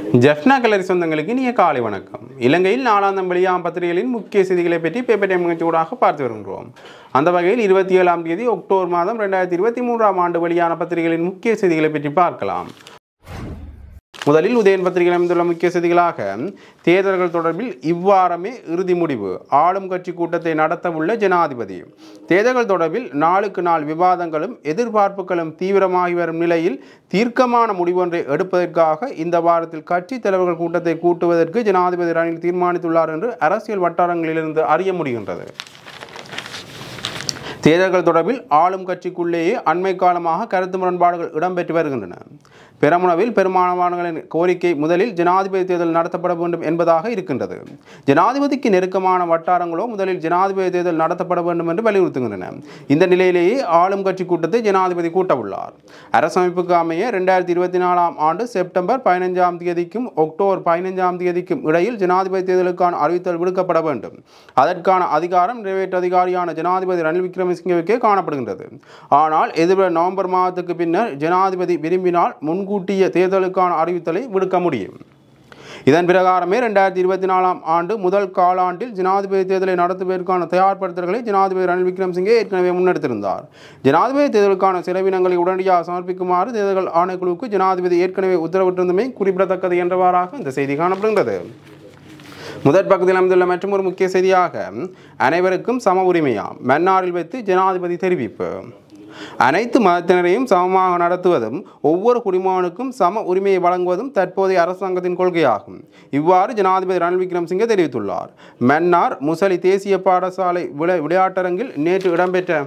ஜெஃப்னா கலரி சொந்தங்களுக்கு இனிய காலை வணக்கம் இலங்கையில் நாளாந்தம் வெளியாம் பத்திரிகைகளின் முக்கிய செய்திகளை பற்றி பேப்பர் டைம் நிகழ்ச்சியூடாக பார்த்து வருகின்றோம் அந்த வகையில் இருபத்தி ஏழாம் தேதி அக்டோபர் மாதம் ரெண்டாயிரத்தி இருபத்தி மூன்றாம் ஆண்டு வெளியான பத்திரிகைகளின் முக்கிய செய்திகளை பற்றி பார்க்கலாம் முதலில் உதயன் பத்திரிகையில் அமைந்துள்ள முக்கிய செய்திகளாக தேர்தல்கள் தொடர்பில் இவ்வாரமே இறுதி முடிவு ஆளும் கட்சி கூட்டத்தை நடத்தவுள்ள ஜனாதிபதி தேர்தல்கள் தொடர்பில் நாளுக்கு நாள் விவாதங்களும் எதிர்பார்ப்புகளும் தீவிரமாகி வரும் நிலையில் தீர்க்கமான முடிவொன்றை எடுப்பதற்காக இந்த வாரத்தில் கட்சி தலைவர்கள் கூட்டத்தை கூட்டுவதற்கு ஜனாதிபதி ரணில் தீர்மானித்துள்ளார் என்று அரசியல் வட்டாரங்களிலிருந்து அறிய முடிகின்றது தேர்தல்கள் தொடர்பில் ஆளும் கட்சிக்குள்ளேயே அண்மை காலமாக கருத்து முரண்பாடுகள் இடம்பெற்று வருகின்றன பெரமுனவில் பெரும்பாலானவர்களின் கோரிக்கை முதலில் ஜனாதிபதி தேர்தல் நடத்தப்பட வேண்டும் என்பதாக இருக்கின்றது ஜனாதிபதிக்கு நெருக்கமான வட்டாரங்களோ முதலில் ஜனாதிபதி தேர்தல் நடத்தப்பட வேண்டும் என்று வலியுறுத்துகின்றன இந்த நிலையிலேயே ஆளும் கட்சி கூட்டத்தை ஜனாதிபதி கூட்டவுள்ளார் அரசமைப்புக்கு அமைய இரண்டாயிரத்தி இருபத்தி நாலாம் ஆண்டு செப்டம்பர் பதினைஞ்சாம் தேதிக்கும் அக்டோபர் பதினைஞ்சாம் தேதிக்கும் இடையில் ஜனாதிபதி தேர்தலுக்கான அறிவித்தல் விடுக்கப்பட வேண்டும் அதற்கான அதிகாரம் நிறைவேற்று அதிகாரியான ஜனாதிபதி ரணில் விக்ரமசிங்கவுக்கே காணப்படுகின்றது ஆனால் எதிர்வரும் நவம்பர் மாதத்துக்கு பின்னர் ஜனாதிபதி விரும்பினால் முன்கூட்டிய தேர்தலுக்கான அறிவித்தலை விடுக்க முடியும் இதன் பிரகாரமே ரெண்டாயிரத்தி இருபத்தி நாலாம் ஆண்டு முதல் காலாண்டில் ஜனாதிபதி தேர்தலை நடத்துவதற்கான தயார்படுத்தல்களை ஜனாதிபதி ரணில் விக்ரமசிங்கே ஏற்கனவே முன்னெடுத்திருந்தார் ஜனாதிபதி தேர்தலுக்கான செலவினங்களை உடனடியாக சமர்ப்பிக்குமாறு தேர்தல் ஆணைக்குழுவுக்கு ஜனாதிபதி ஏற்கனவே உத்தரவிட்டிருந்தமை குறிப்பிடத்தக்கது என்றவாறாக இந்த செய்தி காணப்படுகிறது முதற் பக்கத்தில் அமைந்துள்ள மற்றொரு முக்கிய செய்தியாக அனைவருக்கும் சம உரிமையாம் மன்னாரில் வைத்து ஜனாதிபதி தெரிவிப்பு அனைத்து மதத்தினரையும் சமமாக நடத்துவதும் ஒவ்வொரு குடிமகனுக்கும் சம உரிமையை வழங்குவதும் தற்போதைய அரசாங்கத்தின் கொள்கையாகும் இவ்வாறு ஜனாதிபதி ரணில் விக்ரமசிங்கே தெரிவித்துள்ளார் மன்னார் முசலி தேசிய பாடசாலை விளை விளையாட்டரங்கில் நேற்று இடம்பெற்ற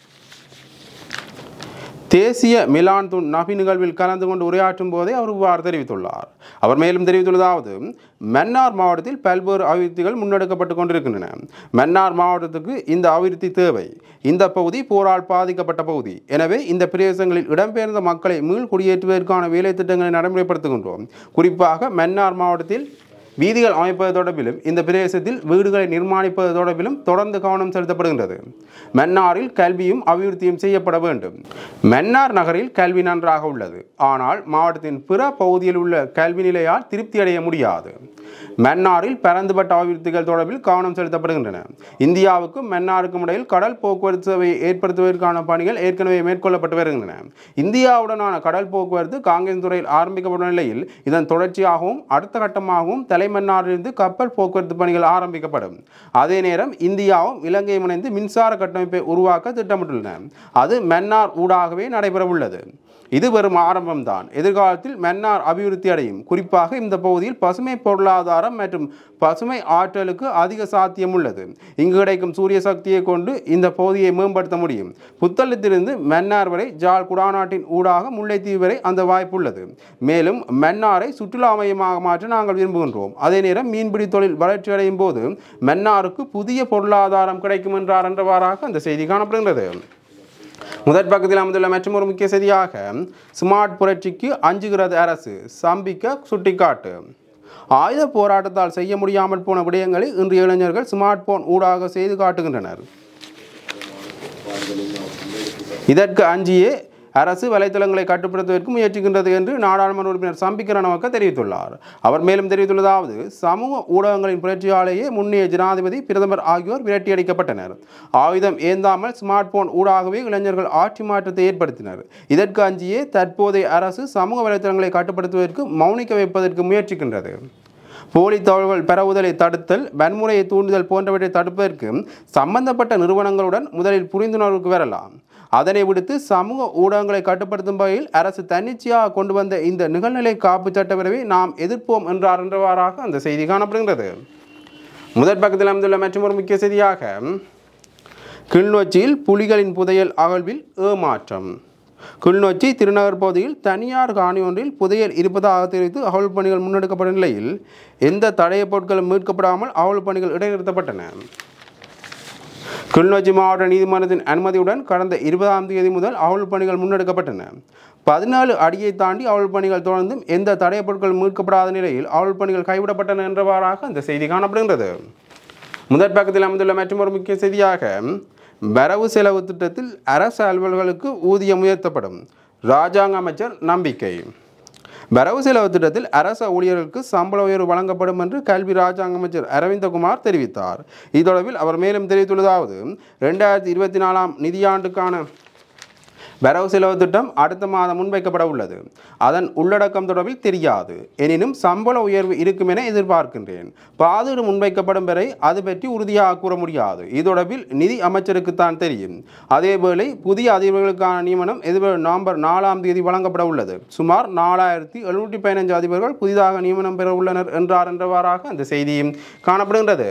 தேசிய மிலான் துன் நபி நிகழ்வில் கலந்து கொண்டு உரையாற்றும் போதே அவர் இவ்வாறு தெரிவித்துள்ளார் அவர் மேலும் தெரிவித்துள்ளதாவது மன்னார் மாவட்டத்தில் பல்வேறு அபிவிருத்திகள் முன்னெடுக்கப்பட்டு கொண்டிருக்கின்றன மன்னார் மாவட்டத்துக்கு இந்த அபிவிருத்தி தேவை இந்த பகுதி போரால் பாதிக்கப்பட்ட பகுதி எனவே இந்த பிரதேசங்களில் இடம்பெயர்ந்த மக்களை மீள் குடியேற்றுவதற்கான வேலை திட்டங்களை நடைமுறைப்படுத்துகின்றோம் குறிப்பாக மன்னார் மாவட்டத்தில் வீதிகள் அமைப்பது தொடர்பிலும் இந்த பிரதேசத்தில் வீடுகளை நிர்மாணிப்பது தொடர்பிலும் தொடர்ந்து கவனம் செலுத்தப்படுகின்றது மன்னாரில் கல்வியும் அபிவிருத்தியும் செய்யப்பட வேண்டும் மன்னார் நகரில் கல்வி நன்றாக உள்ளது ஆனால் மாவட்டத்தின் பிற பகுதியில் உள்ள கல்வி நிலையால் திருப்தி அடைய முடியாது மன்னாரில் பரந்துபட்ட அபிவிருத்திகள் தொடர்பில் கவனம் செலுத்தப்படுகின்றன இந்தியாவுக்கும் மன்னாருக்கும் இடையில் கடல் போக்குவரத்து சேவையை ஏற்படுத்துவதற்கான பணிகள் ஏற்கனவே மேற்கொள்ளப்பட்டு வருகின்றன இந்தியாவுடனான கடல் போக்குவரத்து காங்கிரஸ் துறையில் ஆரம்பிக்கப்பட்ட நிலையில் இதன் தொடர்ச்சியாகவும் அடுத்த கட்டமாகவும் தலைமன்னாரிலிருந்து கப்பல் போக்குவரத்து பணிகள் ஆரம்பிக்கப்படும் அதே நேரம் இந்தியாவும் இலங்கையும் இணைந்து மின்சார கட்டமைப்பை உருவாக்க திட்டமிட்டுள்ளன அது மன்னார் ஊடாகவே நடைபெறவுள்ளது இது வெறும் ஆரம்பம்தான் எதிர்காலத்தில் மன்னார் அபிவிருத்தி அடையும் குறிப்பாக இந்த பகுதியில் பசுமை பொருளாதாரம் மற்றும் பசுமை ஆற்றலுக்கு அதிக சாத்தியம் உள்ளது இங்கு கிடைக்கும் சூரிய சக்தியை கொண்டு இந்த பகுதியை மேம்படுத்த முடியும் புத்தளத்திலிருந்து மன்னார் வரை ஜாழ் குடாநாட்டின் ஊடாக முல்லைத்தீவு வரை அந்த வாய்ப்பு உள்ளது மேலும் மன்னாரை சுற்றுலா மையமாக மாற்ற நாங்கள் விரும்புகின்றோம் அதே நேரம் மீன்பிடி தொழில் வளர்ச்சி அடையும் போது மன்னாருக்கு புதிய பொருளாதாரம் கிடைக்கும் என்றார் என்றவாறாக அந்த செய்தி காணப்படுகிறது முதற் பக்கத்தில் அமைந்துள்ள மற்றொரு முக்கிய செய்தியாக ஸ்மார்ட் புரட்சிக்கு அஞ்சுகிறது அரசு சம்பிக்க சுட்டிக்காட்டு ஆயுத போராட்டத்தால் செய்ய முடியாமல் போன விடயங்களை இன்று இளைஞர்கள் ஸ்மார்ட் போன் ஊடாக செய்து காட்டுகின்றனர் இதற்கு அஞ்சியே அரசு வலைத்தளங்களை கட்டுப்படுத்துவதற்கு முயற்சிக்கின்றது என்று நாடாளுமன்ற உறுப்பினர் சம்பிக்க ரணவக்க தெரிவித்துள்ளார் அவர் மேலும் தெரிவித்துள்ளதாவது சமூக ஊடகங்களின் புரட்சியாலேயே முன்னைய ஜனாதிபதி பிரதமர் ஆகியோர் விரட்டியடிக்கப்பட்டனர் ஆயுதம் ஏந்தாமல் ஸ்மார்ட் போன் ஊடாகவே இளைஞர்கள் ஆட்சி மாற்றத்தை ஏற்படுத்தினர் இதற்கு அஞ்சியே தற்போதைய அரசு சமூக வலைத்தளங்களை கட்டுப்படுத்துவதற்கு மௌனிக்க வைப்பதற்கு முயற்சிக்கின்றது போலி தகவல்கள் பரவுதலை தடுத்தல் வன்முறையை தூண்டுதல் போன்றவற்றை தடுப்பதற்கு சம்பந்தப்பட்ட நிறுவனங்களுடன் முதலில் புரிந்துணர்வுக்கு வரலாம் அதனை விடுத்து சமூக ஊடகங்களை கட்டுப்படுத்தும் வகையில் அரசு தன்னிச்சையாக கொண்டு வந்த இந்த நிகழ்நிலை காப்பு சட்டப்பேரவை நாம் எதிர்ப்போம் என்றார் என்றவாறாக அந்த செய்தி காணப்படுகின்றது முதற் பக்கத்தில் அமைந்துள்ள மற்றொரு முக்கிய செய்தியாக கிளிநொச்சியில் புலிகளின் புதையல் அகழ்வில் ஏமாற்றம் கிளிநொச்சி திருநகர் பகுதியில் தனியார் காணி ஒன்றில் புதையல் இருப்பதாக தெரிவித்து அகழ்வு பணிகள் முன்னெடுக்கப்பட்ட நிலையில் எந்த தடயப் பொருட்களும் மீட்கப்படாமல் அகழ்வு பணிகள் இடைநிறுத்தப்பட்டன கிளிநொச்சி மாவட்ட நீதிமன்றத்தின் அனுமதியுடன் கடந்த இருபதாம் தேதி முதல் அகழ்வு பணிகள் முன்னெடுக்கப்பட்டன பதினாலு அடியை தாண்டி அகழ்வு பணிகள் தொடர்ந்தும் எந்த தடயப் பொருட்கள் மீட்கப்படாத நிலையில் அகழ்வு பணிகள் கைவிடப்பட்டன என்றவாறாக அந்த செய்தி காணப்படுகின்றது முதற் பக்கத்தில் அமைந்துள்ள மற்றொரு முக்கிய செய்தியாக வரவு செலவு திட்டத்தில் அரசு அலுவலர்களுக்கு ஊதியம் உயர்த்தப்படும் ராஜாங்க அமைச்சர் நம்பிக்கை வரவு செலவு திட்டத்தில் அரச ஊழியர்களுக்கு சம்பள உயர்வு வழங்கப்படும் என்று கல்வி ராஜாங்க அமைச்சர் அரவிந்தகுமார் தெரிவித்தார் இது தொடர்பில் அவர் மேலும் தெரிவித்துள்ளதாவது ரெண்டாயிரத்தி இருபத்தி நாலாம் நிதியாண்டுக்கான வரவு செலவு திட்டம் அடுத்த மாதம் முன்வைக்கப்பட உள்ளது அதன் உள்ளடக்கம் தொடர்பில் தெரியாது எனினும் சம்பள உயர்வு இருக்கும் என எதிர்பார்க்கின்றேன் பாதீடு முன்வைக்கப்படும் வரை அது பற்றி உறுதியாக கூற முடியாது இது தொடர்பில் நிதி அமைச்சருக்குத்தான் தெரியும் அதேவேளை புதிய அதிபர்களுக்கான நியமனம் எதிர்வரும் நவம்பர் நாலாம் தேதி வழங்கப்பட உள்ளது சுமார் நாலாயிரத்தி எழுநூற்றி பதினஞ்சு அதிபர்கள் புதிதாக நியமனம் பெற உள்ளனர் என்றார் என்றவாறாக அந்த செய்தியும் காணப்படுகின்றது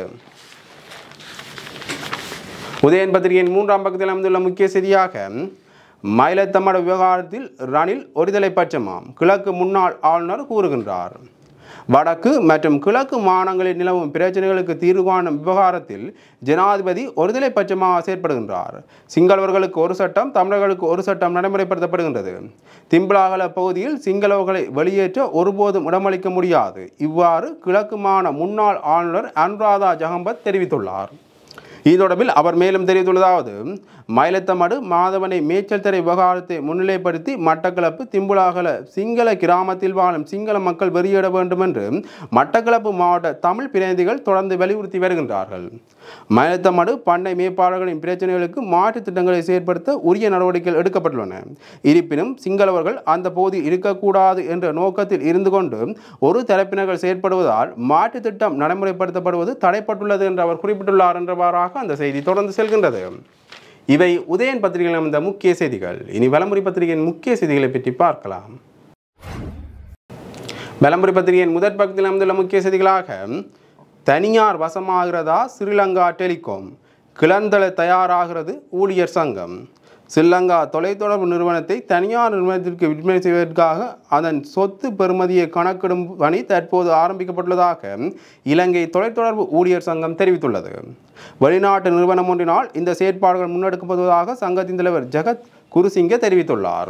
உதயன் பத்திரிகையின் மூன்றாம் பக்கத்தில் அமைந்துள்ள முக்கிய செய்தியாக மயிலத்தம்மட விவகாரத்தில் ரணில் ஒருதலை பட்சமாம் கிழக்கு முன்னாள் ஆளுநர் கூறுகின்றார் வடக்கு மற்றும் கிழக்கு மாநிலங்களில் நிலவும் பிரச்சனைகளுக்கு தீர்வு காணும் விவகாரத்தில் ஜனாதிபதி ஒருதலை பட்சமாக செயற்படுகின்றார் சிங்களவர்களுக்கு ஒரு சட்டம் தமிழர்களுக்கு ஒரு சட்டம் நடைமுறைப்படுத்தப்படுகின்றது திம்பலாகல பகுதியில் சிங்களவர்களை வெளியேற்ற ஒருபோதும் இடமளிக்க முடியாது இவ்வாறு கிழக்கு மாநில முன்னாள் ஆளுநர் அனுராதா ஜகம்பத் தெரிவித்துள்ளார் இது தொடர்பில் அவர் மேலும் தெரிவித்துள்ளதாவது மயிலத்தமடு மாதவனை மேய்ச்சல் தரை விவகாரத்தை முன்னிலைப்படுத்தி மட்டக்களப்பு திம்புலாகல சிங்கள கிராமத்தில் வாழும் சிங்கள மக்கள் வெளியிட வேண்டும் என்று மட்டக்களப்பு மாவட்ட தமிழ் பிரதிநிதிகள் தொடர்ந்து வலியுறுத்தி வருகின்றார்கள் மயிலத்தமடு பண்ணை மேய்ப்பாளர்களின் பிரச்சனைகளுக்கு மாற்றுத் திட்டங்களை செயற்படுத்த உரிய நடவடிக்கைகள் எடுக்கப்பட்டுள்ளன இருப்பினும் சிங்களவர்கள் அந்த பகுதியில் இருக்கக்கூடாது என்ற நோக்கத்தில் இருந்து கொண்டு ஒரு தரப்பினர்கள் செயற்படுவதால் மாற்றுத் திட்டம் நடைமுறைப்படுத்தப்படுவது தடைப்பட்டுள்ளது என்று அவர் குறிப்பிட்டுள்ளார் என்றவாறாக அந்த செய்தி தொடர்ந்து செல்கின்றது இவை உதயன் பத்திரிகையில் அமைந்த முக்கிய செய்திகள் இனி வலமுறை பத்திரிகையின் முக்கிய செய்திகளை பற்றி பார்க்கலாம் வலமுறை பத்திரிகையின் முதற் பக்கத்தில் அமைந்துள்ள முக்கிய செய்திகளாக தனியார் வசமாகிறதா ஸ்ரீலங்கா டெலிகாம் கிளந்தள தயாராகிறது ஊழியர் சங்கம் ஸ்ரீலங்கா தொலைத்தொடர்பு நிறுவனத்தை தனியார் நிறுவனத்திற்கு விற்பனை செய்வதற்காக அதன் சொத்து பெறுமதியை கணக்கிடும் பணி தற்போது ஆரம்பிக்கப்பட்டுள்ளதாக இலங்கை தொலைத்தொடர்பு ஊழியர் சங்கம் தெரிவித்துள்ளது வெளிநாட்டு நிறுவனம் ஒன்றினால் இந்த செயற்பாடுகள் முன்னெடுக்கப்படுவதாக சங்கத்தின் தலைவர் ஜெகத் குருசிங்க தெரிவித்துள்ளார்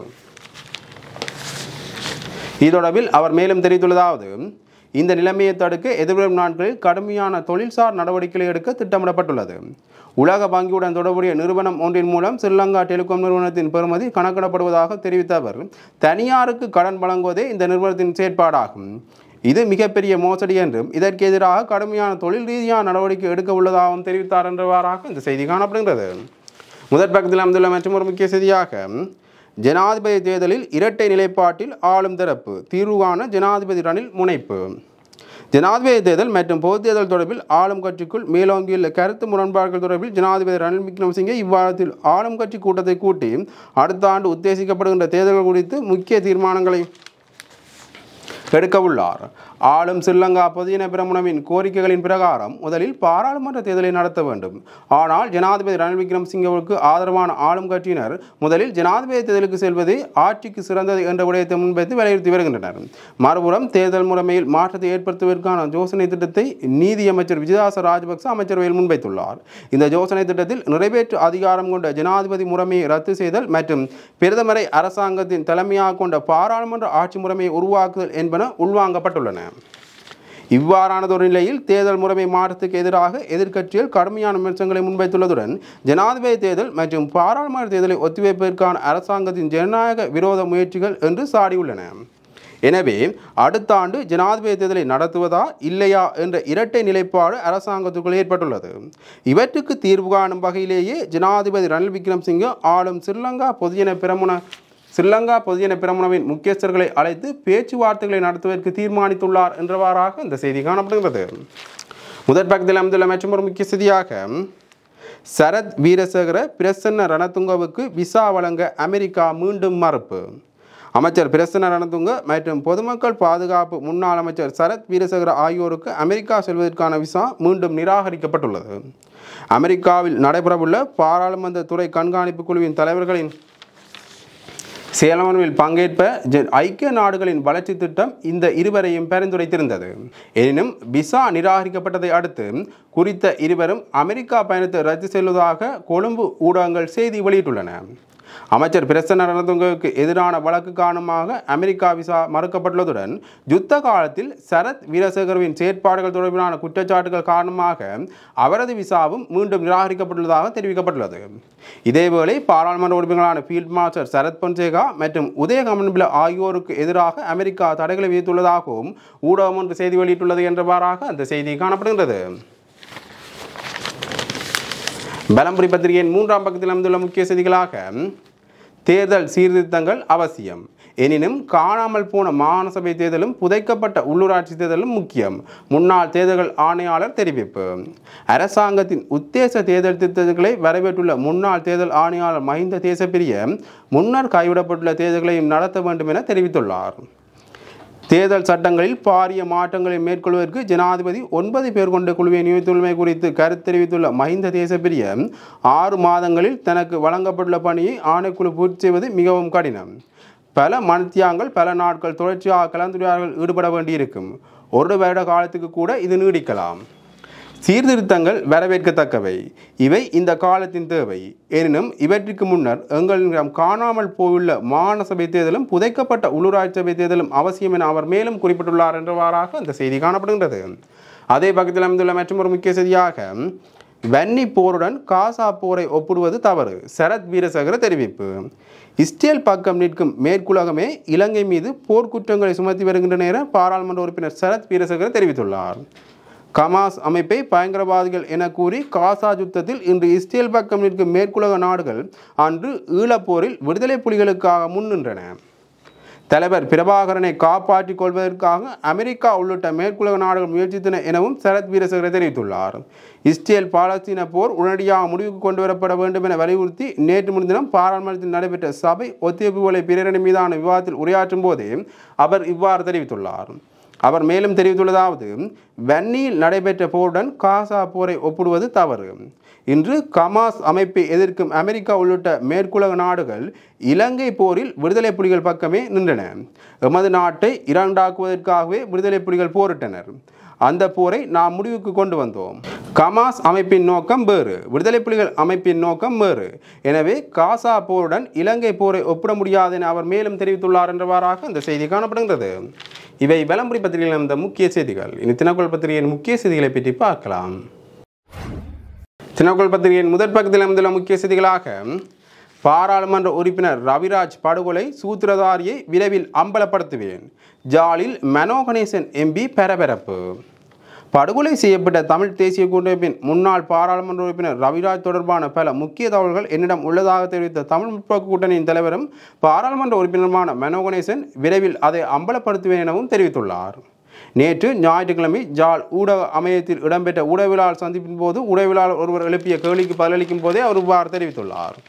இது தொடர்பில் அவர் மேலும் தெரிவித்துள்ளதாவது இந்த நிலைமையை தடுக்க எதிர்வரும் நாட்களில் கடுமையான தொழில்சார் நடவடிக்கைகளை எடுக்க திட்டமிடப்பட்டுள்ளது உலக வங்கியுடன் தொடர்புடைய நிறுவனம் ஒன்றின் மூலம் ஸ்ரீலங்கா டெலிகாம் நிறுவனத்தின் பெறுமதி கணக்கிடப்படுவதாக தெரிவித்த அவர் தனியாருக்கு கடன் வழங்குவதே இந்த நிறுவனத்தின் செயற்பாடாகும் இது மிகப்பெரிய மோசடி என்றும் இதற்கு எதிராக கடுமையான தொழில் ரீதியான நடவடிக்கை எடுக்க உள்ளதாகவும் தெரிவித்தார் என்றவாறாக இந்த செய்தி காணப்படுகிறது முதற் பக்கத்தில் அமைந்துள்ள மற்றொரு முக்கிய செய்தியாக ஜனாதிபதி தேர்தலில் இரட்டை நிலைப்பாட்டில் ஆளும் தரப்பு தீர்வு காண ஜனாதிபதி ரணில் முனைப்பு ஜனாதிபதி தேர்தல் மற்றும் பொதுத் தேர்தல் தொடர்பில் ஆளும் கட்சிக்குள் மேலோங்கியுள்ள கருத்து முரண்பாடுகள் தொடர்பில் ஜனாதிபதி ரணில் விக்ரமசிங்கே இவ்வாரத்தில் ஆளும் கட்சி கூட்டத்தை கூட்டி அடுத்த ஆண்டு உத்தேசிக்கப்படுகின்ற தேர்தல்கள் குறித்து முக்கிய தீர்மானங்களை எடுக்க உள்ளார் ஆளும் ஸ்ரீலங்கா பொதுஜன பிரமுனவின் கோரிக்கைகளின் பிரகாரம் முதலில் பாராளுமன்ற தேர்தலை நடத்த வேண்டும் ஆனால் ஜனாதிபதி ரணில் விக்ரமசிங்கவுக்கு ஆதரவான ஆளும் கட்சியினர் முதலில் ஜனாதிபதி தேர்தலுக்கு செல்வது ஆட்சிக்கு சிறந்தது என்ற விடயத்தை முன்வைத்து வலியுறுத்தி வருகின்றனர் மறுபுறம் தேர்தல் முறைமையில் மாற்றத்தை ஏற்படுத்துவதற்கான யோசனை திட்டத்தை நீதி அமைச்சர் விஜயதாச ராஜபக்ச அமைச்சரவையில் முன்வைத்துள்ளார் இந்த யோசனை திட்டத்தில் நிறைவேற்று அதிகாரம் கொண்ட ஜனாதிபதி முறைமையை ரத்து செய்தல் மற்றும் பிரதமரை அரசாங்கத்தின் தலைமையாக கொண்ட பாராளுமன்ற ஆட்சி முறைமையை உருவாக்குதல் என்பன உள்வாங்கப்பட்டுள்ளன இவ்வாறானதொரு நிலையில் தேர்தல் முறைமை மாற்றத்துக்கு எதிராக எதிர்க்கட்சிகள் கடுமையான விமர்சனங்களை முன்வைத்துள்ளதுடன் ஜனாதிபதி தேர்தல் மற்றும் பாராளுமன்ற தேர்தலை ஒத்திவைப்பதற்கான அரசாங்கத்தின் ஜனநாயக விரோத முயற்சிகள் என்று சாடியுள்ளன எனவே அடுத்த ஆண்டு ஜனாதிபதி தேர்தலை நடத்துவதா இல்லையா என்ற இரட்டை நிலைப்பாடு அரசாங்கத்துக்குள் ஏற்பட்டுள்ளது இவற்றுக்கு தீர்வு காணும் வகையிலேயே ஜனாதிபதி ரணில் விக்ரம்சிங்கே ஆளும் ஸ்ரீலங்கா பொதுஜன பிரமுன ஸ்ரீலங்கா பொதுஜன பிரமுனவின் முக்கியஸ்தர்களை அழைத்து பேச்சுவார்த்தைகளை நடத்துவதற்கு தீர்மானித்துள்ளார் என்றவாறாக இந்த செய்தி காணப்படுகிறது முதற் பக்கத்தில் அமைந்துள்ள மற்றொரு முக்கிய செய்தியாக சரத் வீரசேகர பிரசன்ன ரணதுங்கவுக்கு விசா வழங்க அமெரிக்கா மீண்டும் மறுப்பு அமைச்சர் பிரசன்ன ரணதுங்க மற்றும் பொதுமக்கள் பாதுகாப்பு முன்னாள் அமைச்சர் சரத் வீரசேகர ஆகியோருக்கு அமெரிக்கா செல்வதற்கான விசா மீண்டும் நிராகரிக்கப்பட்டுள்ளது அமெரிக்காவில் நடைபெறவுள்ள பாராளுமன்ற துறை கண்காணிப்பு குழுவின் தலைவர்களின் சேலமனுவில் பங்கேற்ப ஜ- ஐக்கிய நாடுகளின் வளர்ச்சி திட்டம் இந்த இருவரையும் பரிந்துரைத்திருந்தது எனினும் விசா நிராகரிக்கப்பட்டதை அடுத்து குறித்த இருவரும் அமெரிக்கா பயணத்தை ரத்து செய்வதாக கொழும்பு ஊடகங்கள் செய்தி வெளியிட்டுள்ளன அமைச்சர் பிரசன்ன ரணதுங்கவுக்கு எதிரான வழக்கு காரணமாக அமெரிக்கா விசா மறுக்கப்பட்டுள்ளதுடன் யுத்த காலத்தில் சரத் வீரசேகரவின் செயற்பாடுகள் தொடர்பிலான குற்றச்சாட்டுகள் காரணமாக அவரது விசாவும் மீண்டும் நிராகரிக்கப்பட்டுள்ளதாக தெரிவிக்கப்பட்டுள்ளது இதேவேளை பாராளுமன்ற உறுப்பினர்களான ஃபீல்ட் மாஸ்டர் சரத் பொன்சேகா மற்றும் உதய கமன்பில ஆகியோருக்கு எதிராக அமெரிக்கா தடைகளை விதித்துள்ளதாகவும் ஊடகம் ஒன்று செய்தி வெளியிட்டுள்ளது என்றவாறாக அந்த செய்தி காணப்படுகின்றது பலம்புரி பத்திரிகையின் மூன்றாம் பக்கத்தில் அமைந்துள்ள முக்கிய செய்திகளாக தேர்தல் சீர்திருத்தங்கள் அவசியம் எனினும் காணாமல் போன மாகாண சபை தேர்தலும் புதைக்கப்பட்ட உள்ளூராட்சி தேர்தலும் முக்கியம் முன்னாள் தேர்தல்கள் ஆணையாளர் தெரிவிப்பு அரசாங்கத்தின் உத்தேச தேர்தல் திருத்தங்களை வரவேற்றுள்ள முன்னாள் தேர்தல் ஆணையாளர் மஹிந்த தேசப்பிரிய முன்னர் கைவிடப்பட்டுள்ள தேர்தல்களையும் நடத்த வேண்டும் என தெரிவித்துள்ளார் தேர்தல் சட்டங்களில் பாரிய மாற்றங்களை மேற்கொள்வதற்கு ஜனாதிபதி ஒன்பது பேர் கொண்ட குழுவை நியமித்துள்ளமை குறித்து கருத்து தெரிவித்துள்ள மஹிந்த தேசப்பிரிய ஆறு மாதங்களில் தனக்கு வழங்கப்பட்டுள்ள பணியை ஆணைக்குழு பூர்த்தி செய்வது மிகவும் கடினம் பல மனத்தியாங்கள் பல நாட்கள் தொடர்ச்சியாக கலந்துரையாடல்கள் ஈடுபட வேண்டியிருக்கும் ஒரு வருட காலத்துக்கு கூட இது நீடிக்கலாம் சீர்திருத்தங்கள் வரவேற்கத்தக்கவை இவை இந்த காலத்தின் தேவை எனினும் இவற்றிற்கு முன்னர் எங்களிடம் காணாமல் போயுள்ள மாகாண சபை தேர்தலும் புதைக்கப்பட்ட உள்ளூராட்சி சபை தேர்தலும் அவசியம் என அவர் மேலும் குறிப்பிட்டுள்ளார் என்றவாறாக அந்த செய்தி காணப்படுகின்றது அதே பக்கத்தில் அமைந்துள்ள மற்றொரு முக்கிய செய்தியாக வன்னி போருடன் காசா போரை ஒப்பிடுவது தவறு சரத் வீரசேகர தெரிவிப்பு இஸ்ரேல் பக்கம் நிற்கும் மேற்குலகமே இலங்கை மீது போர்க்குற்றங்களை சுமத்தி வருகின்ற நேரம் பாராளுமன்ற உறுப்பினர் சரத் வீரசேகர தெரிவித்துள்ளார் கமாஸ் அமைப்பை பயங்கரவாதிகள் என கூறி காசா யுத்தத்தில் இன்று இஸ்ரேல் பக்கம் நிற்கும் மேற்குலக நாடுகள் அன்று ஈழப்போரில் விடுதலை புலிகளுக்காக முன்னின்றன தலைவர் பிரபாகரனை காப்பாற்றிக் கொள்வதற்காக அமெரிக்கா உள்ளிட்ட மேற்குலக நாடுகள் முயற்சித்தன எனவும் சரத் வீரசேகர தெரிவித்துள்ளார் இஸ்ரேல் பாலஸ்தீன போர் உடனடியாக முடிவுக்கு கொண்டு வரப்பட வேண்டும் என வலியுறுத்தி நேற்று முன்தினம் பாராளுமன்றத்தில் நடைபெற்ற சபை ஒத்திவைப்புகளை பிரேரணை மீதான விவாதத்தில் உரையாற்றும் போதே அவர் இவ்வாறு தெரிவித்துள்ளார் அவர் மேலும் தெரிவித்துள்ளதாவது வன்னியில் நடைபெற்ற போருடன் காசா போரை ஒப்பிடுவது தவறு இன்று கமாஸ் அமைப்பை எதிர்க்கும் அமெரிக்கா உள்ளிட்ட மேற்குலக நாடுகள் இலங்கை போரில் விடுதலை புலிகள் பக்கமே நின்றன எமது நாட்டை இரண்டாக்குவதற்காகவே விடுதலை புலிகள் போரிட்டனர் அந்த போரை நாம் முடிவுக்கு கொண்டு வந்தோம் கமாஸ் அமைப்பின் நோக்கம் வேறு விடுதலை புலிகள் அமைப்பின் நோக்கம் வேறு எனவே காசா போருடன் இலங்கை போரை ஒப்பிட முடியாது என அவர் மேலும் தெரிவித்துள்ளார் என்றவாறாக இந்த செய்தி காணப்படுகின்றது இவை விளம்பரி பத்திரிகையில் இருந்த முக்கிய செய்திகள் இனி தினக்குள் பத்திரிகையின் முக்கிய செய்திகளை பற்றி பார்க்கலாம் தினக்குள் பத்திரிகையின் முதற் பக்கத்தில் அமைந்துள்ள முக்கிய செய்திகளாக பாராளுமன்ற உறுப்பினர் ரவிராஜ் படுகொலை சூத்திரதாரியை விரைவில் அம்பலப்படுத்துவேன் ஜாலில் மனோ கணேசன் எம்பி பரபரப்பு படுகொலை செய்யப்பட்ட தமிழ் தேசிய கூட்டமைப்பின் முன்னாள் பாராளுமன்ற உறுப்பினர் ரவிராஜ் தொடர்பான பல முக்கிய தகவல்கள் என்னிடம் உள்ளதாக தெரிவித்த தமிழ் முற்போக்கு கூட்டணியின் தலைவரும் பாராளுமன்ற உறுப்பினருமான மனோ கணேசன் விரைவில் அதை அம்பலப்படுத்துவேன் எனவும் தெரிவித்துள்ளார் நேற்று ஞாயிற்றுக்கிழமை ஜாழ் ஊடக அமையத்தில் இடம்பெற்ற ஊடகவியலாளர் சந்திப்பின் போது ஊடகவியலாளர் ஒருவர் எழுப்பிய கேள்விக்கு பதிலளிக்கும் போதே அவர் இவ்வாறு தெரிவித்துள்ளார்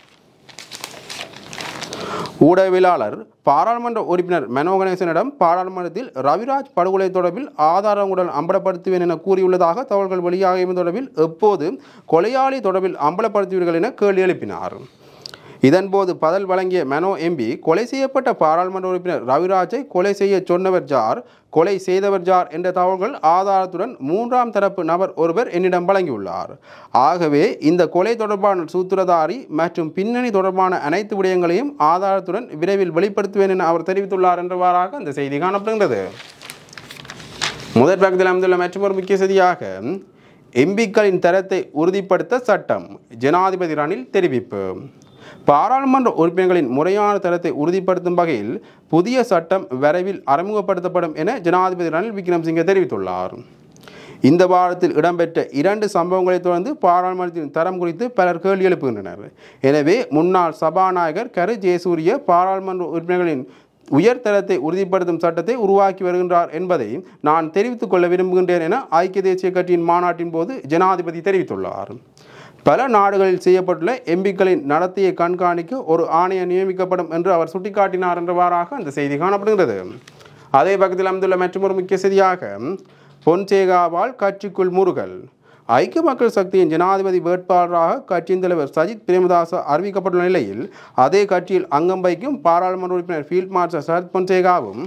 ஊடகவியலாளர் பாராளுமன்ற உறுப்பினர் மனோ கணேசனிடம் பாராளுமன்றத்தில் ரவிராஜ் படுகொலை தொடர்பில் ஆதாரங்களுடன் அம்பலப்படுத்துவேன் என கூறியுள்ளதாக தகவல்கள் வெளியாகியது தொடர்பில் எப்போது கொலையாளி தொடர்பில் அம்பலப்படுத்துவீர்கள் என கேள்வி எழுப்பினார் இதன்போது பதில் வழங்கிய மெனோ எம்பி கொலை செய்யப்பட்ட பாராளுமன்ற உறுப்பினர் ரவிராஜை கொலை செய்ய சொன்னவர் ஜார் கொலை செய்தவர் ஜார் என்ற தகவல்கள் ஆதாரத்துடன் மூன்றாம் தரப்பு நபர் ஒருவர் என்னிடம் வழங்கியுள்ளார் ஆகவே இந்த கொலை தொடர்பான சூத்திரதாரி மற்றும் பின்னணி தொடர்பான அனைத்து விடயங்களையும் ஆதாரத்துடன் விரைவில் வெளிப்படுத்துவேன் என அவர் தெரிவித்துள்ளார் என்றவாறாக அந்த செய்தி காணப்படுகின்றது முதற் பக்கத்தில் அமைந்துள்ள மற்றொரு முக்கிய செய்தியாக எம்பிக்களின் தரத்தை உறுதிப்படுத்த சட்டம் ஜனாதிபதி ரணில் தெரிவிப்பு பாராளுமன்ற உறுப்பினர்களின் முறையான தரத்தை உறுதிப்படுத்தும் வகையில் புதிய சட்டம் விரைவில் அறிமுகப்படுத்தப்படும் என ஜனாதிபதி ரணில் விக்ரம்சிங்கே தெரிவித்துள்ளார் இந்த வாரத்தில் இடம்பெற்ற இரண்டு சம்பவங்களைத் தொடர்ந்து பாராளுமன்றத்தின் தரம் குறித்து பலர் கேள்வி எழுப்புகின்றனர் எனவே முன்னாள் சபாநாயகர் கரு ஜெயசூரிய பாராளுமன்ற உறுப்பினர்களின் உயர் தரத்தை உறுதிப்படுத்தும் சட்டத்தை உருவாக்கி வருகின்றார் என்பதை நான் தெரிவித்துக் கொள்ள விரும்புகின்றேன் என ஐக்கிய தேசிய கட்சியின் மாநாட்டின் போது ஜனாதிபதி தெரிவித்துள்ளார் பல நாடுகளில் செய்யப்பட்டுள்ள எம்பிக்களின் நடத்தையை கண்காணிக்க ஒரு ஆணையம் நியமிக்கப்படும் என்று அவர் சுட்டிக்காட்டினார் என்றவாறாக அந்த செய்தி காணப்படுகிறது அதே பக்கத்தில் அமைந்துள்ள மற்றொரு முக்கிய செய்தியாக பொன்சேகாவால் கட்சிக்குள் முருகல் ஐக்கிய மக்கள் சக்தியின் ஜனாதிபதி வேட்பாளராக கட்சியின் தலைவர் சஜித் பிரேமதாச அறிவிக்கப்பட்டுள்ள நிலையில் அதே கட்சியில் அங்கம் வகிக்கும் பாராளுமன்ற உறுப்பினர் ஃபீல்ட் மார்ஷல் சரத் பொன்சேகாவும்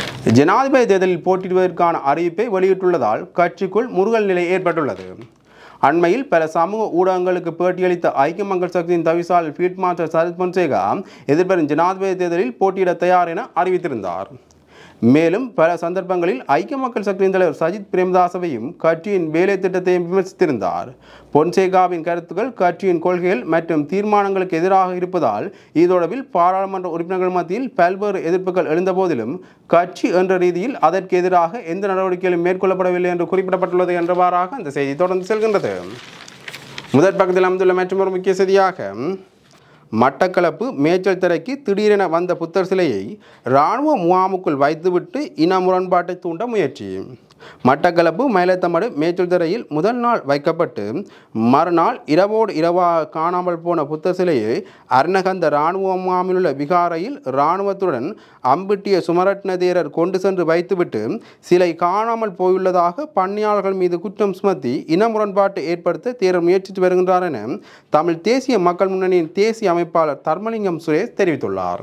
ஜனாதிபதி தேர்தலில் போட்டியிடுவதற்கான அறிவிப்பை வெளியிட்டுள்ளதால் கட்சிக்குள் முருகல் நிலை ஏற்பட்டுள்ளது அண்மையில் பல சமூக ஊடகங்களுக்கு பேட்டியளித்த ஐக்கிய மக்கள் சக்தியின் தவிசாளர் ஃபீல்ட் மாஸ்டர் சரத் பொன்சேகா எதிர்வரும் ஜனாதிபதி தேர்தலில் போட்டியிட தயார் என அறிவித்திருந்தார் மேலும் பல சந்தர்ப்பங்களில் ஐக்கிய மக்கள் சக்தியின் தலைவர் சஜித் பிரேமதாசவையும் கட்சியின் வேலை திட்டத்தையும் விமர்சித்திருந்தார் பொன்சேகாவின் கருத்துக்கள் கட்சியின் கொள்கைகள் மற்றும் தீர்மானங்களுக்கு எதிராக இருப்பதால் இது தொடர்பில் பாராளுமன்ற உறுப்பினர்கள் மத்தியில் பல்வேறு எதிர்ப்புகள் எழுந்தபோதிலும் கட்சி என்ற ரீதியில் அதற்கு எதிராக எந்த நடவடிக்கைகளும் மேற்கொள்ளப்படவில்லை என்று குறிப்பிடப்பட்டுள்ளது என்றவாறாக அந்த செய்தி தொடர்ந்து செல்கின்றது முதற் பக்கத்தில் அமைந்துள்ள மற்றொரு முக்கிய செய்தியாக மட்டக்களப்பு மேய்ச்சல் திரைக்கு திடீரென வந்த புத்தர் சிலையை இராணுவ முகாமுக்குள் வைத்துவிட்டு இன முரண்பாட்டை தூண்ட முயற்சி மட்டக்களப்பு மயிலத்தமடு மேய்ச்சல் திரையில் முதல் நாள் வைக்கப்பட்டு மறுநாள் இரவோடு இரவாக காணாமல் போன புத்தர் சிலையை அருணகந்த இராணுவ முகாமில் உள்ள விகாரையில் இராணுவத்துடன் அம்பிட்டிய சுமரட்ன தேரர் கொண்டு சென்று வைத்துவிட்டு சிலை காணாமல் போயுள்ளதாக பணியாளர்கள் மீது குற்றம் சுமத்தி இன முரண்பாட்டை ஏற்படுத்த தேரர் முயற்சித்து வருகின்றார் என தமிழ் தேசிய மக்கள் முன்னணியின் தேசிய அமைப்பாளர் தர்மலிங்கம் சுரேஷ் தெரிவித்துள்ளார்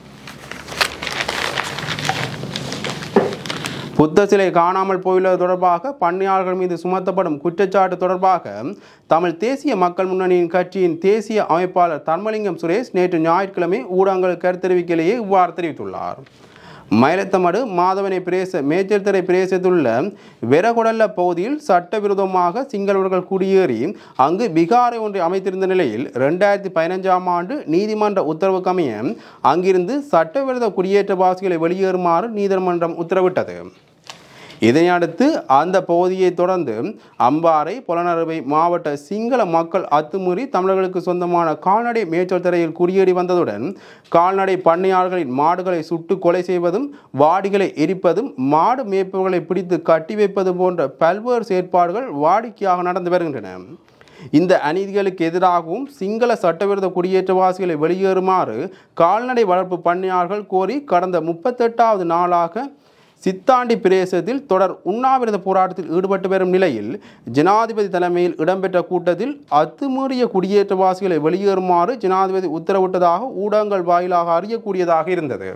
புத்த சிலை காணாமல் போயுள்ளது தொடர்பாக பணியாளர்கள் மீது சுமத்தப்படும் குற்றச்சாட்டு தொடர்பாக தமிழ் தேசிய மக்கள் முன்னணியின் கட்சியின் தேசிய அமைப்பாளர் தர்மலிங்கம் சுரேஷ் நேற்று ஞாயிற்றுக்கிழமை ஊடகங்களுக்கு கருத்தெரிவிக்கையிலேயே இவ்வாறு தெரிவித்துள்ளார் மயிலத்தமடு மாதவனை பிரேச மேச்சல்தரை பிரதேசத்திலுள்ள வெரகுடல்ல பகுதியில் சட்டவிரோதமாக சிங்களவர்கள் குடியேறி அங்கு பிகாரை ஒன்றை அமைத்திருந்த நிலையில் ரெண்டாயிரத்தி பதினஞ்சாம் ஆண்டு நீதிமன்ற உத்தரவுக்கு அமைய அங்கிருந்து சட்டவிரோத குடியேற்றவாசிகளை வெளியேறுமாறு நீதிமன்றம் உத்தரவிட்டது இதனையடுத்து அந்த பகுதியை தொடர்ந்து அம்பாறை புலனறுவை மாவட்ட சிங்கள மக்கள் அத்துமீறி தமிழர்களுக்கு சொந்தமான கால்நடை மேய்ச்சல் தரையில் குடியேறி வந்ததுடன் கால்நடை பண்ணையாளர்களின் மாடுகளை சுட்டு கொலை செய்வதும் வாடிகளை எரிப்பதும் மாடு மேய்ப்பவர்களை பிடித்து கட்டி வைப்பது போன்ற பல்வேறு செயற்பாடுகள் வாடிக்கையாக நடந்து வருகின்றன இந்த அநீதிகளுக்கு எதிராகவும் சிங்கள சட்டவிரோத குடியேற்றவாசிகளை வெளியேறுமாறு கால்நடை வளர்ப்பு பண்ணையாளர்கள் கோரி கடந்த முப்பத்தெட்டாவது நாளாக சித்தாண்டி பிரதேசத்தில் தொடர் உண்ணாவிரத போராட்டத்தில் ஈடுபட்டு வரும் நிலையில் ஜனாதிபதி தலைமையில் இடம்பெற்ற கூட்டத்தில் அத்துமீறிய குடியேற்றவாசிகளை வெளியேறுமாறு ஜனாதிபதி உத்தரவிட்டதாக ஊடகங்கள் வாயிலாக அறியக்கூடியதாக இருந்தது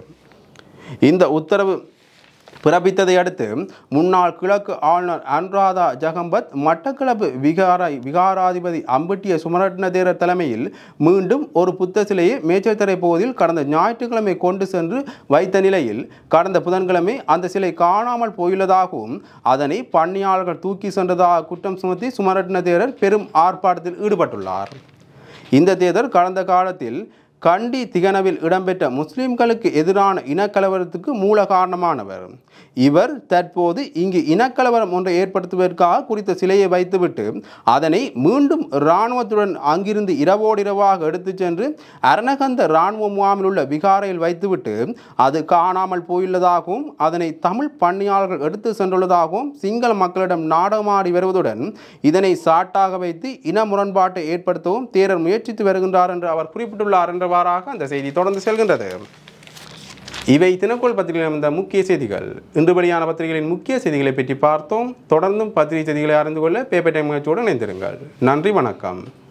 இந்த உத்தரவு பிறப்பித்ததை அடுத்து முன்னாள் கிழக்கு ஆளுநர் அனுராதா ஜகம்பத் மட்டக்களப்பு விகாரை விகாராதிபதி அம்பிட்டிய சுமரட்ன தேரர் தலைமையில் மீண்டும் ஒரு புத்த சிலையை மேச்சத்தரை பகுதியில் கடந்த ஞாயிற்றுக்கிழமை கொண்டு சென்று வைத்த நிலையில் கடந்த புதன்கிழமை அந்த சிலை காணாமல் போயுள்ளதாகவும் அதனை பணியாளர்கள் தூக்கி சென்றதாக குற்றம் சுமத்தி சுமரட்ன தேரர் பெரும் ஆர்ப்பாட்டத்தில் ஈடுபட்டுள்ளார் இந்த தேர்தல் கடந்த காலத்தில் கண்டி திகனவில் இடம்பெற்ற முஸ்லிம்களுக்கு எதிரான இனக்கலவரத்துக்கு மூல காரணமானவர் இவர் தற்போது இங்கு இனக்கலவரம் ஒன்றை ஏற்படுத்துவதற்காக குறித்த சிலையை வைத்துவிட்டு அதனை மீண்டும் இராணுவத்துடன் அங்கிருந்து இரவோடு இரவாக எடுத்துச் சென்று அரணகந்த இராணுவ முகாமில் உள்ள விகாரையில் வைத்துவிட்டு அது காணாமல் போயுள்ளதாகவும் அதனை தமிழ் பணியாளர்கள் எடுத்து சென்றுள்ளதாகவும் சிங்கள மக்களிடம் நாடகமாடி வருவதுடன் இதனை சாட்டாக வைத்து இன முரண்பாட்டை ஏற்படுத்தவும் தேரர் முயற்சித்து வருகின்றார் என்று அவர் குறிப்பிட்டுள்ளார் என்றவாறாக அந்த செய்தி தொடர்ந்து செல்கின்றது இவை தினக்கோள் பத்திரிகையில் வந்த முக்கிய செய்திகள் இன்று வெளியான பத்திரிகைகளின் முக்கிய செய்திகளை பற்றி பார்த்தோம் தொடர்ந்தும் பத்திரிகை செய்திகளை அறிந்து கொள்ள பேப்பர் டைம் நிகழ்ச்சியோடு இணைந்திருங்கள் நன்றி வணக்கம்